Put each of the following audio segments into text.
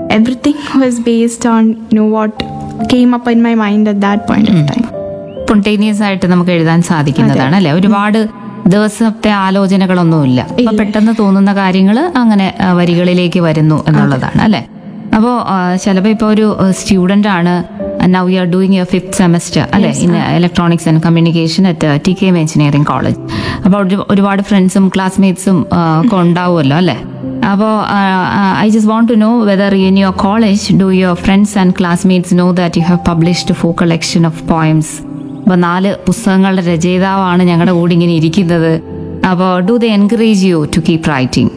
everything was based on you know what came up in my mind at that point of time. Spontaneous ആയിട്ട് നമുക്ക് എഴുതാൻ സാധിക്കുന്നതാണ് അല്ലെ ഒരുപാട് ദിവസത്തെ ആലോചനകളൊന്നുമില്ല അപ്പൊ പെട്ടെന്ന് തോന്നുന്ന കാര്യങ്ങൾ അങ്ങനെ ആ, വരികളിലേക്ക് വരുന്നു എന്നുള്ളതാണ് അല്ലെ അപ്പോ ചിലപ്പോ ഇപ്പൊ ഒരു സ്റ്റുഡന്റ് ആണ് now you are doing your fifth semester അല്ലെ in electronics and communication at T K M engineering college അപ്പോൾ ഒരുപാട് ഫ്രണ്ട്സും ക്ലാസ്മേറ്റ്സും ഒക്കെ ഉണ്ടാവുമല്ലോ അല്ലെ അപ്പോൾ I just want to know whether in your college do your friends and classmates know that you have published four collection of poems അപ്പൊ നാല് പുസ്തകങ്ങളുടെ രചയിതാവാണ് ഞങ്ങളുടെ കൂടെ ഇങ്ങനെ ഇരിക്കുന്നത് അപ്പോൾ do they encourage you to keep writing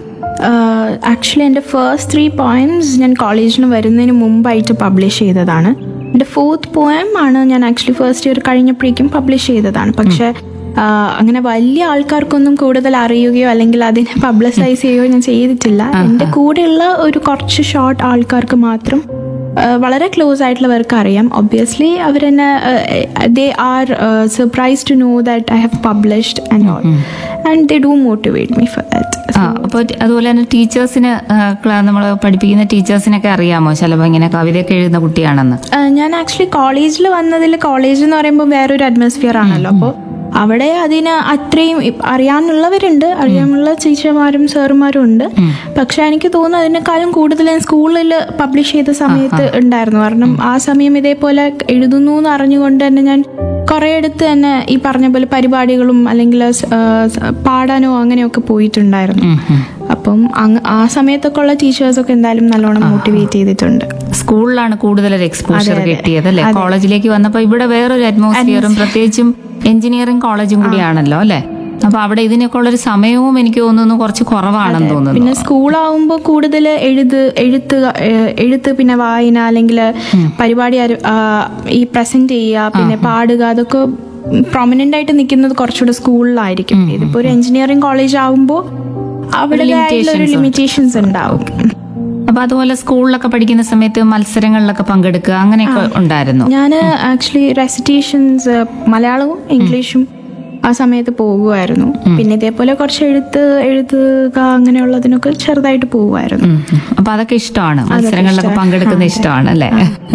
actually എൻ്റെ ഫസ്റ്റ് ത്രീ പോയംസ് ഞാൻ കോളേജിന് വരുന്നതിന് മുമ്പായിട്ട് പബ്ലിഷ് ചെയ്തതാണ് എൻ്റെ ഫോർത്ത് പോയം ആണ് ഞാൻ ആക്ച്വലി ഫസ്റ്റ് ഇയർ കഴിഞ്ഞപ്പോഴേക്കും പബ്ലിഷ് ചെയ്തതാണ് പക്ഷേ ആ, അങ്ങനെ വലിയ ആൾക്കാർക്കൊന്നും കൂടുതൽ അറിയുകയോ അല്ലെങ്കിൽ അതിനെ പബ്ലിസൈസ് ചെയ്യുകയോ ഞാൻ ചെയ്തിട്ടില്ല എൻ്റെ കൂടെയുള്ള ഒരു കുറച്ച് ഷോർട്ട് ആൾക്കാർക്ക് മാത്രം ആ, വളരെ ക്ലോസ് ആയിട്ടുള്ളവർക്ക് അറിയാം ഒബ്വിയസ്ലി അവരെന്നെ they are surprise to know that I have published and all and they do motivate me for that അപ്പോൾ അതുപോലെ തന്നെ ടീച്ചേഴ്സിന് നമ്മൾ പഠിപ്പിക്കുന്ന ടീച്ചേഴ്സിനൊക്കെ അറിയാമോ ചിലപ്പോൾ ഇങ്ങനെ കവിതയൊക്കെ എഴുതുന്ന കുട്ടിയാണെന്ന് ആ, ഞാൻ ആക്ച്വലി കോളേജിൽ വന്നതിൽ കോളേജ് എന്ന് പറയുമ്പോൾ വേറൊരു അറ്റ്മോസ്ഫിയർ ആണല്ലോ അപ്പോൾ അവിടെ അതിന് അത്രയും ഇപ്പ- അറിയാനുള്ളവരുണ്ട് അറിയാനുള്ള ടീച്ചർമാരും സാറുമാരും ഉണ്ട് പക്ഷെ എനിക്ക് തോന്നുന്നു അതിനേക്കാളും കൂടുതൽ ഞാൻ സ്കൂളിൽ പബ്ലിഷ് ചെയ്ത സമയത്ത് ഉണ്ടായിരുന്നു കാരണം ആ സമയം ഇതേപോലെ എഴുതുന്നു എന്ന് അറിഞ്ഞുകൊണ്ട് തന്നെ ഞാൻ കുറേ അടുത്ത് തന്നെ ഈ പറഞ്ഞ പോലെ പരിപാടികളും അല്ലെങ്കിൽ സ്- ആ, സ് പാടാനോ അങ്ങനെയൊക്കെ പോയിട്ടുണ്ടായിരുന്നു അപ്പം അങ്ങ് ആ സമയത്തൊക്കെ ഉള്ള ടീച്ചേഴ്സൊക്കെ എന്തായാലും നല്ലോണം മോട്ടിവേറ്റ് ചെയ്തിട്ടുണ്ട് സ്കൂളിലാണ് കൂടുതൽ ഒരു എക്സ്പോഷർ അതെ, അതെ. കിട്ടിയത് അല്ലെ അതെ. കോളേജിലേക്ക് വന്നപ്പോൾ ഇവിടെ വേറൊരു അറ്റ്മോസ്ഫിയറും പ്രത്യേകിച്ചും എഞ്ചിനീയറിംഗ് കോളേജും കൂടിയാണല്ലോ അല്ലെ അപ്പൊ അവിടെ ഇതിനൊക്കെ ഉള്ളൊരു സമയവും എനിക്ക് തോന്നുന്നു കുറച്ച് കുറവാണെന്ന് തോന്നുന്നു പിന്നെ സ്കൂളാവുമ്പോൾ കൂടുതൽ എഴുത് എഴുത്ത് ഏഹ് എഴുത്ത് പിന്നെ വായന അല്ലെങ്കിൽ പരിപാടി അര- ആ, ഈ പ്രസന്റ് ചെയ്യുക പിന്നെ പാടുക അതൊക്കെ പ്രൊമിനന്റ് ആയിട്ട് നിൽക്കുന്നത് കുറച്ചുകൂടെ സ്കൂളിലായിരിക്കും ഇതിപ്പോ ഒരു എഞ്ചിനീയറിംഗ് കോളേജ് ആവുമ്പോൾ അവിടെ ഒരു ലിമിറ്റേഷൻസ് ഉണ്ടാവും അപ്പൊ അതുപോലെ സ്കൂളിലൊക്കെ പഠിക്കുന്ന സമയത്ത് മത്സരങ്ങളിലൊക്കെ പങ്കെടുക്കുക അങ്ങനെയൊക്കെ ഉണ്ടായിരുന്നു ഞാൻ ആക്ച്വലി റെസിറ്റേഷൻസ് മലയാളവും ഇംഗ്ലീഷും ആ സമയത്ത് പോകുമായിരുന്നു പിന്നെ ഇതേപോലെ കുറച്ച് എഴുത്ത് എഴുതുക അങ്ങനെയുള്ളതിനൊക്കെ ചെറുതായിട്ട് പോകുമായിരുന്നു ഉം. അപ്പൊ അതൊക്കെ ഇഷ്ടമാണ് മത്സരങ്ങളിലൊക്കെ പങ്കെടുക്കുന്ന ഇഷ്ടമാണ് അല്ലേ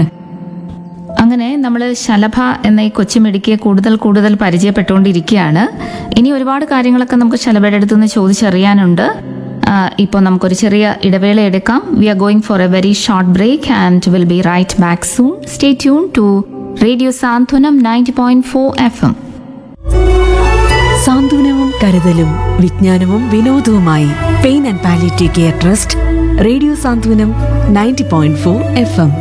അങ്ങനെ നമ്മൾ ശലഭ എന്ന ഈ കൊച്ചുമിടുക്കിയെ കൂടുതൽ കൂടുതൽ പരിചയപ്പെട്ടുകൊണ്ടിരിക്കുകയാണ് ഇനി ഒരുപാട് കാര്യങ്ങളൊക്കെ നമുക്ക് ശലഭയുടെ അടുത്ത് നിന്ന് ചോദിച്ചറിയാനുണ്ട് ഇപ്പോൾ നമുക്കൊരു ചെറിയ ഇടവേള എടുക്കാം we are going for a very short break and will be right back soon stay tune to radio Santhwanam ninety point four F M സാന്ത്വനവും കരുതലും വിജ്ഞാനവും വിനോദവുമായി pain and palliative care trust radio Santhwanam ninety point four F M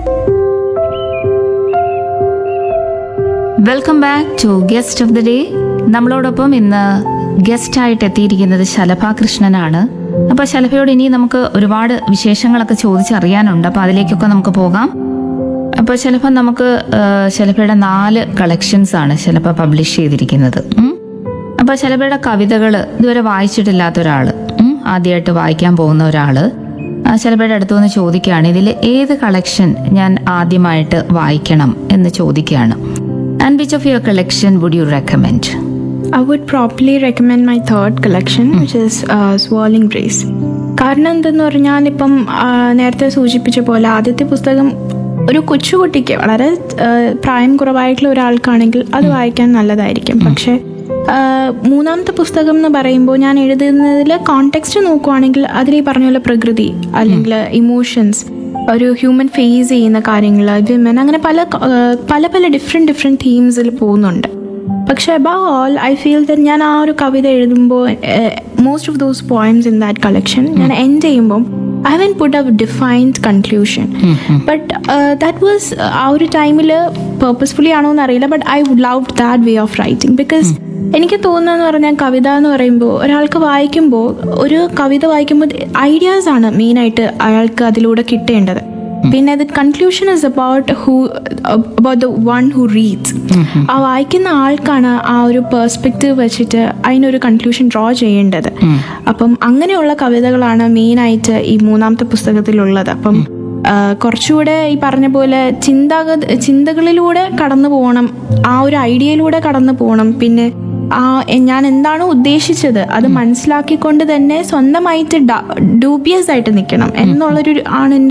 welcome back to guest of the day നമ്മളോടൊപ്പം ഇന്ന് guest ആയിട്ട് എത്തിയിരിക്കുന്നത് ശലഭ കൃഷ്ണനാണ് അപ്പൊ ശലഭയോട് ഇനി നമുക്ക് ഒരുപാട് വിശേഷങ്ങളൊക്കെ ചോദിച്ചറിയാനുണ്ട് അപ്പൊ അതിലേക്കൊക്കെ നമുക്ക് പോകാം അപ്പൊ ശലഭ നമുക്ക് ആ, ശലഭയുടെ നാല് കളക്ഷൻസ് ആണ് ശലഭ പബ്ലിഷ് ചെയ്തിരിക്കുന്നത് ഉം. അപ്പൊ ശലഭയുടെ കവിതകൾ ഇതുവരെ വായിച്ചിട്ടില്ലാത്ത ഒരാള് ഉം, ആദ്യമായിട്ട് വായിക്കാൻ പോകുന്ന ഒരാള് ആ, ശലഭയുടെ അടുത്ത് വന്ന് ചോദിക്കുകയാണ് ഇതിൽ ഏത് കളക്ഷൻ ഞാൻ ആദ്യമായിട്ട് വായിക്കണം എന്ന് ചോദിക്കുകയാണ് and which of your collection would you recommend I would probably recommend my third collection, which is uh, Swirling Breeze. കാരണം എന്തെന്ന് പറഞ്ഞാൽ ഇപ്പം ആ, നേരത്തെ സൂചിപ്പിച്ച പോലെ ആദ്യത്തെ പുസ്തകം ഒരു കൊച്ചുകുട്ടിക്ക് വളരെ ആ, പ്രായം കുറവായിട്ടുള്ള ഒരാൾക്കാണെങ്കിൽ അത് വായിക്കാൻ നല്ലതായിരിക്കും പക്ഷേ ആ, മൂന്നാമത്തെ പുസ്തകം എന്ന് പറയുമ്പോൾ ഞാൻ എഴുതുന്നതിൽ കോണ്ടെക്സ്റ്റ് നോക്കുവാണെങ്കിൽ അതിൽ ഈ പറഞ്ഞ പോലെ പ്രകൃതി അല്ലെങ്കിൽ ഇമോഷൻസ് ഒരു ഹ്യൂമൻ ഫേസ് ചെയ്യുന്ന കാര്യങ്ങൾ വിമൻ അങ്ങനെ പല ആ, പല പല ഡിഫറെൻറ്റ് ഡിഫറെൻറ്റ് തീംസിൽ പോകുന്നുണ്ട് പക്ഷെ above all I feel then ഞാൻ ആ ഒരു കവിത എഴുതുമ്പോൾ most of those poems in that collection ഞാൻ എൻഡ് ചെയ്യുമ്പോൾ I haven't put a defined conclusion but that was ആ ഒരു ടൈമിൽ പേർപ്പസ്ഫുള്ളി ആണോ എന്ന് അറിയില്ല but I would love that way of writing because എനിക്ക് തോന്നുന്നതെന്ന് പറഞ്ഞാൽ കവിത എന്ന് പറയുമ്പോൾ ഒരാൾക്ക് വായിക്കുമ്പോൾ ഒരു കവിത വായിക്കുമ്പോൾ ഐഡിയാസ് ആണ് മെയിനായിട്ട് അയാൾക്ക് അതിലൂടെ കിട്ടേണ്ടത് പിന്നെ അത് conclusion is about who about the one who reads ആ വായിക്കുന്ന ആൾക്കാണ് ആ ഒരു പെർസ്പെക്റ്റീവ് വെച്ചിട്ട് അതിനൊരു കൺക്ലൂഷൻ ഡ്രോ ചെയ്യേണ്ടത് അപ്പം അങ്ങനെയുള്ള കവിതകളാണ് മെയിനായിട്ട് ഈ മൂന്നാമത്തെ പുസ്തകത്തിലുള്ളത് അപ്പം ആ, കുറച്ചുകൂടെ ഈ പറഞ്ഞ പോലെ ചിന്താഗ ചിന്തകളിലൂടെ കടന്നു പോകണം ആ ഒരു ഐഡിയയിലൂടെ കടന്നു പോകണം പിന്നെ ആ എ- ഞാൻ എന്താണോ ഉദ്ദേശിച്ചത് അത് മനസ്സിലാക്കിക്കൊണ്ട് തന്നെ സ്വന്തമായിട്ട് ഡൂബിയസ് ആയിട്ട് നിൽക്കണം എന്നുള്ളൊരു ആണ് എൻ്റെ